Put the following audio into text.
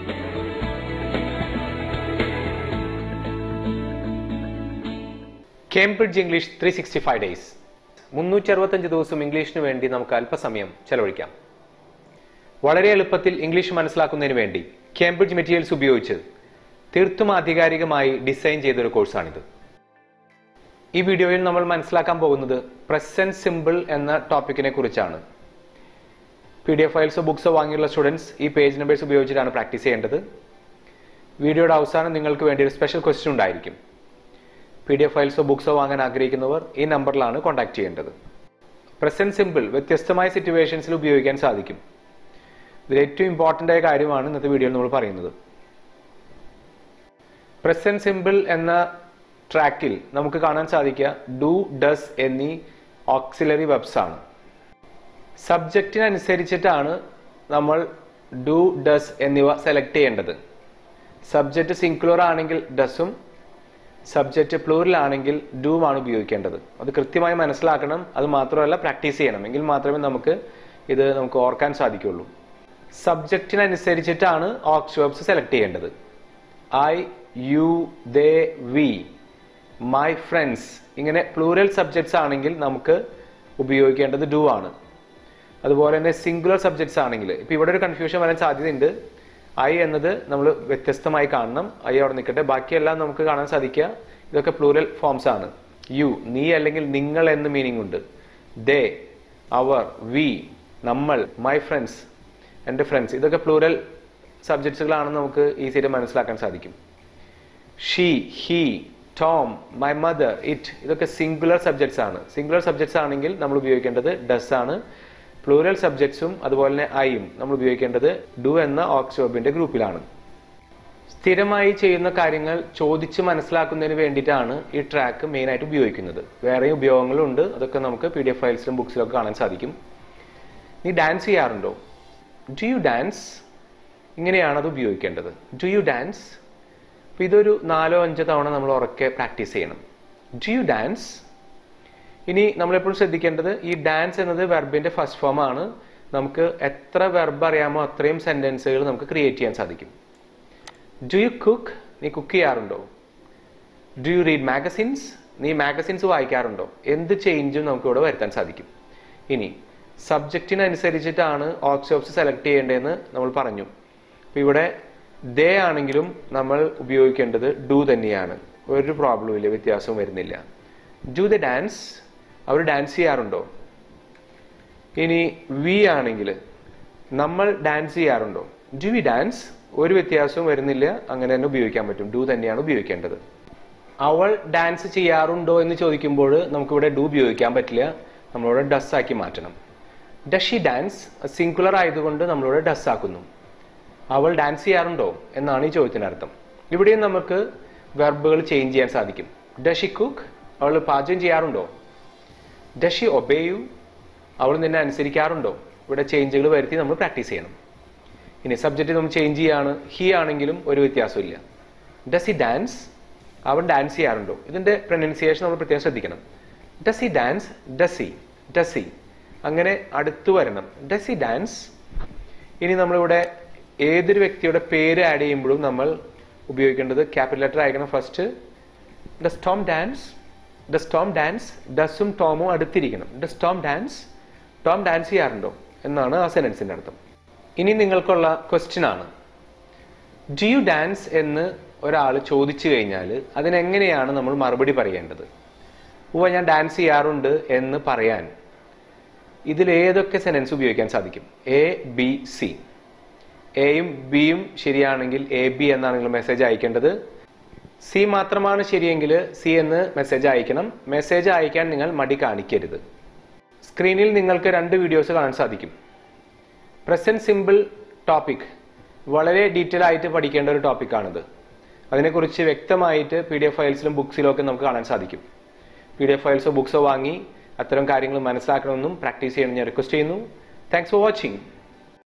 Cambridge English three sixty five days മുന്നൂറ്റി അറുപത്തഞ്ച് ദിവസം ഇംഗ്ലീഷിന് വേണ്ടി നമുക്ക് അല്പസമയം ചെലവഴിക്കാം വളരെ എളുപ്പത്തിൽ ഇംഗ്ലീഷ് മനസ്സിലാക്കുന്നതിന് വേണ്ടി കേംബ്രിഡ്ജ് മെറ്റീരിയൽസ് ഉപയോഗിച്ച് തീർത്തും ആധികാരികമായി ഡിസൈൻ ചെയ്തൊരു കോഴ്സാണിത് ഈ വീഡിയോയിൽ നമ്മൾ മനസ്സിലാക്കാൻ പോകുന്നത് പ്രസന്റ് സിമ്പിൾ എന്ന ടോപ്പിക്കിനെ കുറിച്ചാണ് പി ഡി എഫ് ഫയൽസോ ബുക്സോ വാങ്ങിയുള്ള സ്റ്റുഡൻസ് ഈ പേജ് നമ്പേഴ്സ് ഉപയോഗിച്ചിട്ടാണ് പ്രാക്ടീസ് ചെയ്യേണ്ടത് വീഡിയോയുടെ അവസാനം നിങ്ങൾക്ക് വേണ്ടി ഒരു സ്പെഷ്യൽ ക്വസ്റ്റ്യൻ ഉണ്ടായിരിക്കും പി ഡി എഫ് ഫയൽസോ ബുക്സോ വാങ്ങാൻ ആഗ്രഹിക്കുന്നവർ ഈ നമ്പറിലാണ് കോൺടാക്ട് ചെയ്യേണ്ടത് പ്രസന്റ് സിമ്പിൾ വ്യത്യസ്തമായ സിറ്റുവേഷൻസിൽ ഉപയോഗിക്കാൻ സാധിക്കും ഇതിൽ ഏറ്റവും ഇമ്പോർട്ടൻ്റ് ആയ കാര്യമാണ് ഇന്നത്തെ വീഡിയോയിൽ നമ്മൾ പറയുന്നത് പ്രസന്റ് സിമ്പിൾ എന്ന ട്രാക്കിൽ നമുക്ക് കാണാൻ സാധിക്കുക ഡു ഡസ് എന്നീ ഓക്സിലറി വെബ്സ് ആണ് സബ്ജക്റ്റിനനുസരിച്ചിട്ടാണ് നമ്മൾ ഡു ഡസ് എന്നിവ സെലക്ട് ചെയ്യേണ്ടത് സബ്ജക്റ്റ് സിംഗുലർ ആണെങ്കിൽ ഡസും സബ്ജക്റ്റ് പ്ലൂറൽ ആണെങ്കിൽ ഡൂം ആണ് ഉപയോഗിക്കേണ്ടത് അത് കൃത്യമായി മനസ്സിലാക്കണം അത് മാത്രമല്ല പ്രാക്ടീസ് ചെയ്യണം എങ്കിൽ മാത്രമേ നമുക്ക് ഇത് നമുക്ക് ഓർക്കാൻ സാധിക്കുള്ളൂ സബ്ജക്റ്റിനനുസരിച്ചിട്ടാണ് ഓക്സ് വെബ്സ് സെലക്ട് ചെയ്യേണ്ടത് I you they we my friends ഇങ്ങനെ പ്ലൂറൽ സബ്ജക്ട്സ് ആണെങ്കിൽ നമുക്ക് ഉപയോഗിക്കേണ്ടത് ഡു ആണ് അതുപോലെ തന്നെ സിംഗുലർ സബ്ജക്ട്സ് ആണെങ്കിൽ ഇപ്പൊ ഇവിടെ ഒരു കൺഫ്യൂഷൻ വരാൻ സാധ്യതയുണ്ട് ഐ എന്നത് നമ്മൾ വ്യത്യസ്തമായി കാണണം ഐ അവിടെ നിൽക്കട്ടെ ബാക്കിയെല്ലാം നമുക്ക് കാണാൻ സാധിക്കുക ഇതൊക്കെ പ്ലൂറൽ ഫോംസ് ആണ് യു നീ അല്ലെങ്കിൽ നിങ്ങൾ എന്ന് മീനിങ് ഉണ്ട് ദേ അവർ വി നമ്മൾ മൈ ഫ്രണ്ട്സ് എൻ്റെ ഫ്രണ്ട്സ് ഇതൊക്കെ പ്ലൂറൽ സബ്ജക്ട്സുകളാണെന്ന് നമുക്ക് ഈസിയായിട്ട് മനസ്സിലാക്കാൻ സാധിക്കും she he Tom my mother it ഇതൊക്കെ സിംഗുലർ സബ്ജക്ട്സ് ആണ് സിംഗുലർ സബ്ജക്ട്സ് ആണെങ്കിൽ നമ്മൾ ഉപയോഗിക്കേണ്ടത് ഡസ് ആണ് പ്ലൂറൽ സബ്ജക്ട്സും അതുപോലെ തന്നെ ഐയും നമ്മൾ ഉപയോഗിക്കേണ്ടത് ഡു എന്ന ഓക്സ്വേബിന്റെ ഗ്രൂപ്പിലാണ് സ്ഥിരമായി ചെയ്യുന്ന കാര്യങ്ങൾ ചോദിച്ച് മനസ്സിലാക്കുന്നതിന് വേണ്ടിയിട്ടാണ് ഈ ട്രാക്ക് മെയിൻ ആയിട്ട് ഉപയോഗിക്കുന്നത് വേറെയും ഉപയോഗങ്ങളുണ്ട് അതൊക്കെ നമുക്ക് പി ഡി എഫ് ഫയൽസിലും ബുക്സിലൊക്കെ കാണാൻ സാധിക്കും നീ ഡാൻസ് ചെയ്യാറുണ്ടോ ഡു യു ഡാൻസ് ഇങ്ങനെയാണ് അത് ഉപയോഗിക്കേണ്ടത് ഡു യു ഡാൻസ് അപ്പൊ ഇതൊരു നാലോ അഞ്ചോ തവണ നമ്മൾ ഉറക്കെ പ്രാക്ടീസ് ചെയ്യണം ഡു യു ഡാൻസ് ഇനി നമ്മളെപ്പോഴും ശ്രദ്ധിക്കേണ്ടത് ഈ ഡാൻസ് എന്നത് വെർബിന്റെ ഫസ്റ്റ് ഫോം ആണ് നമുക്ക് എത്ര വെർബ് അറിയാമോ അത്രയും സെന്റൻസുകൾ നമുക്ക് ക്രിയേറ്റ് ചെയ്യാൻ സാധിക്കും ഡു യു കുക്ക് നീ കുക്ക് ചെയ്യാറുണ്ടോ ഡു യു റീഡ് മാഗസിൻസ് നീ മാഗസിൻസ് വായിക്കാറുണ്ടോ എന്ത് ചേഞ്ചും നമുക്ക് ഇവിടെ വരുത്താൻ സാധിക്കും ഇനി സബ്ജക്റ്റിനനുസരിച്ചിട്ടാണ് ഓപ്സ് സെലക്ട് ചെയ്യേണ്ടതെന്ന് നമ്മൾ പറഞ്ഞു അപ്പൊ ഇവിടെ ദേ ആണെങ്കിലും നമ്മൾ ഉപയോഗിക്കേണ്ടത് ഡു തന്നെയാണ് ഒരു പ്രോബ്ലം ഇല്ല വ്യത്യാസവും വരുന്നില്ല ഡു ദ ഡാൻസ് അവർ ഡാൻസ് ചെയ്യാറുണ്ടോ ഇനി വി ആണെങ്കിൽ നമ്മൾ ഡാൻസ് ചെയ്യാറുണ്ടോ ഡു വി ഡാൻസ് ഒരു വ്യത്യാസവും വരുന്നില്ല അങ്ങനെ തന്നെ ഉപയോഗിക്കാൻ പറ്റും ഡു തന്നെയാണ് ഉപയോഗിക്കേണ്ടത് അവൾ ഡാൻസ് ചെയ്യാറുണ്ടോ എന്ന് ചോദിക്കുമ്പോൾ നമുക്കിവിടെ ഡു ഉപയോഗിക്കാൻ പറ്റില്ല നമ്മളിവിടെ ഡസ് ആക്കി മാറ്റണം ഡഷി ഡാൻസ് സിംഗുലർ ആയതുകൊണ്ട് നമ്മളിവിടെ ഡസ് ആക്കുന്നു അവൾ ഡാൻസ് ചെയ്യാറുണ്ടോ എന്നാണ് ഈ ചോദ്യത്തിന് അർത്ഥം ഇവിടെയും നമുക്ക് വെർബുകൾ ചേഞ്ച് ചെയ്യാൻ സാധിക്കും ഡഷി കുക്ക് അവൾ പാചകം ചെയ്യാറുണ്ടോ ഡഷി ഒബേ യു അവൾ നിന്നെ അനുസരിക്കാറുണ്ടോ ഇവിടെ ചേഞ്ചുകൾ വരുത്തി നമ്മൾ പ്രാക്ടീസ് ചെയ്യണം ഇനി സബ്ജക്റ്റ് നമ്മൾ ചേഞ്ച് ചെയ്യാണ് ഹി ആണെങ്കിലും ഒരു വ്യത്യാസമില്ല ഡസ് ഹി ഡാൻസ് അവൻ ഡാൻസ് ചെയ്യാറുണ്ടോ ഇതിന്റെ പ്രൊനൗൺസിയേഷൻ നമ്മൾ പ്രത്യേകം ശ്രദ്ധിക്കണം does he dance does he does he അങ്ങനെ അടുത്തു വരണം ഡസ് ഹി ഡാൻസ് ഇനി നമ്മളിവിടെ ഏതൊരു വ്യക്തിയുടെ പേര് ആഡ് ചെയ്യുമ്പോഴും നമ്മൾ ഉപയോഗിക്കേണ്ടത് ക്യാപിറ്റൽ ലെറ്റർ അയക്കണം first does Tom dance does Tom dance ഡസും ടോമും അടുത്തിരിക്കണം does Tom dance Tom dance ചെയ്യാറുണ്ടോ എന്നാണ് ആ സെനൻസിന്റെ അർത്ഥം ഇനി നിങ്ങൾക്കുള്ള ക്വസ്റ്റ്യൻ ആണ് ഡു യു ഡാൻസ് എന്ന് ഒരാൾ ചോദിച്ചു കഴിഞ്ഞാൽ അതിനെങ്ങനെയാണ് നമ്മൾ മറുപടി പറയേണ്ടത് ഉവ ഞാൻ ഡാൻസ് ചെയ്യാറുണ്ട് എന്ന് പറയാൻ ഇതിൽ ഏതൊക്കെ സെനൻസ് ഉപയോഗിക്കാൻ സാധിക്കും എ ബി സി എയും ബിയും ശരിയാണെങ്കിൽ എ ബി എന്നാണ് നിങ്ങൾ മെസ്സേജ് അയക്കേണ്ടത് സി മാത്രമാണ് ശരിയെങ്കിൽ സി എന്ന് മെസ്സേജ് അയക്കണം മെസ്സേജ് അയക്കാൻ നിങ്ങൾ മടി കാണിക്കരുത് സ്ക്രീനിൽ നിങ്ങൾക്ക് രണ്ട് വീഡിയോസ് കാണാൻ സാധിക്കും പ്രസന്റ് സിമ്പിൾ ടോപ്പിക് വളരെ ഡീറ്റെയിൽ ആയിട്ട് പഠിക്കേണ്ട ഒരു ടോപ്പിക്കാണിത് അതിനെക്കുറിച്ച് വ്യക്തമായിട്ട് പി ഡി എഫ് ഫയൽസിലും ബുക്സിലും ഒക്കെ നമുക്ക് കാണാൻ സാധിക്കും പി ഡി എഫ് ഫയൽസോ ബുക്സോ വാങ്ങി അത്തരം കാര്യങ്ങൾ മനസ്സിലാക്കണമെന്നും പ്രാക്ടീസ് ചെയ്യണമെന്ന് ഞാൻ റിക്വസ്റ്റ് ചെയ്യുന്നു താങ്ക്സ് ഫോർ വാച്ചിങ്